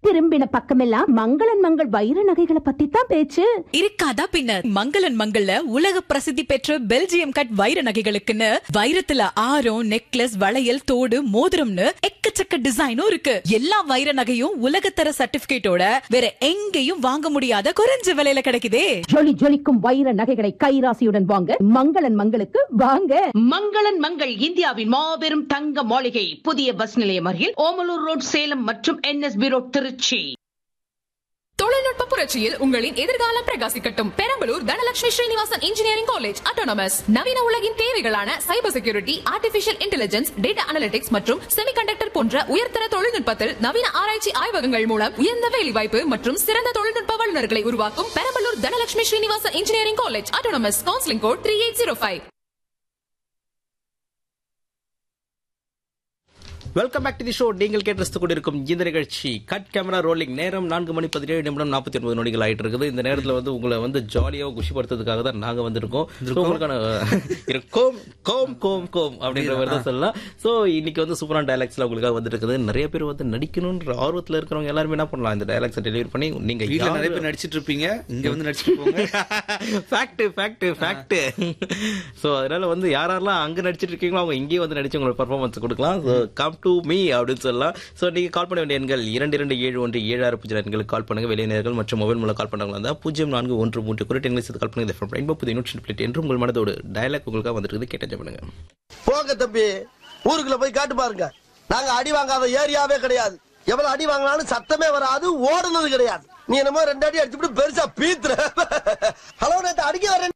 திரும்பின பக்கமெல்லாம் மங்களன் மங்கள் வைர நகைகளை பத்தி தான் பேச்சு இருக்காதா பின்ன மங்களன் மங்கள்ல உலக பிரசித்தி பெற்ற பெல்ஜியம் கட் வைர நகைகளுக்குன்னு வைரத்துல ஆரம் நெக்லஸ் வளையல் தோடு மோதிரம்னு எக்கச்சக்க டிசைனும் இருக்கு எல்லா வைர நகையும் உலகத்தர சர்டிபிகேட்டோட வேற எங்கேயும் வாங்க முடியாத குறைஞ்ச விலையில கிடைக்குதே ஜொலி ஜொலிக்கும் வைர நகைகளை கைராசியுடன் வாங்க மங்களன் மங்களுக்கு வாங்க மங்களன் மங்கள் இந்தியாவின் மாபெரும் தங்க மாளிகை புதிய பஸ் நிலையம் அருகில் ஓமலூர் ரோட் சேலம் மற்றும் என்எஸ்பி ரோட் திருச்சி தொழில்நுட்ப புரட்சியில் உங்களின் எதிர்காலம் பிரகாசிக்கட்டும் Perambalur Dhanalakshmi Srinivasan engineering college autonomous நவீன உலகின் தேவைகளான cyber security artificial intelligence data analytics மற்றும் செமிகண்டக்டர் போன்ற உயர்தர தொழில்நுட்பத்தில் நவீன ஆராய்ச்சி ஆய்வகங்கள் மூலம் உயர்ந்த வேலைவாய்ப்பு மற்றும் சிறந்த தொழில்நுட்ப வல்லுநர்களை உருவாக்கும் Perambalur Dhanalakshmi Srinivasan engineering college autonomous counselling code three eight zero five welcome back to the show நீங்கள் கேட்டு கொண்டிருக்கும் இந்த நிகழ்ச்சி கட் கேமரா ரோலிங் நேரம் நான்கு மணி பதினேழு நிமிடம் நாற்பத்தி ஒன்பது நொடிகள் ஆயிட்டு இருக்குது இந்த நேரத்தில் வந்து உங்களை வந்து ஜாலியாக குஷிப்படுத்துறதுக்காக தான் நாங்க வந்திருக்கோம் So, உங்களுக்கான இருக்கும் கோம் கோம் கோம் அப்படின்ற மாதிரி தான் சொல்லலாம் ஸோ இன்னைக்கு வந்து சூப்பரான டைலாக்ஸ்ல உங்களுக்காக வந்துட்டு இருக்குது நிறைய பேர் வந்து நடிக்கணுன்ற ஆர்வத்தில் இருக்கிறவங்க எல்லாருமே என்ன பண்ணலாம் இந்த டைலாக்ஸை டெலிவரி பண்ணி நீங்க வீட்ல யாரு- நிறைய பேர் நடிச்சிட்டு இருப்பீங்க இங்க வந்து நடிச்சிட்டு போங்க ஃபேக்ட் ஃபேக்ட் ஃபேக்ட் ஸோ அதனால வந்து யாரெல்லாம் அங்க நடிச்சிட்டு இருக்கீங்களோ அவங்க இங்கேயே வந்து நடிச்சு உங்களோட பர்ஃபார்மன்ஸ் கொடுக்கலாம் ஸோ கம் டு மீ அப்படின்னு சொல்லலாம் ஸோ நீங்க கால் பண்ண வேண்டிய எண்கள் இரண்டு இரண்டு ஏழு ஒன்று ஏழு ஆறு பூஜ்ஜியம் எண்களுக்கு கால் பண்ணுங்க வெளியினர்கள் மற்றும் மொபைல் மூலம் கால் பண்ணவங்களா இருந்தால் பூஜ்ஜியம் நான்கு ஒன்று மூன்று குறிட்டு எண்களை சேர்த்து கால் பண்ணுங்க FM ரெயின்போ புதிய நூற்றி பிளேட் என்று உங்கள் மனதோடு டயலாக் உங்களுக்காக வந்துருக்குது கேட்ட பண்ணுங்க போங்க தம்பி ஊருக்குள்ள போய் காட்டு பாருங்க நாங்க அடி வாங்காத ஏரியாவே கிடையாது எவ்வளவு அடி வாங்கினாலும் சத்தமே வராது ஓடுனது கிடையாது நீ என்னமோ ரெண்டு அடி அடிச்சுட்டு பெருசா பீத்துற ஹலோ நேத்து அடிக்க வரேன்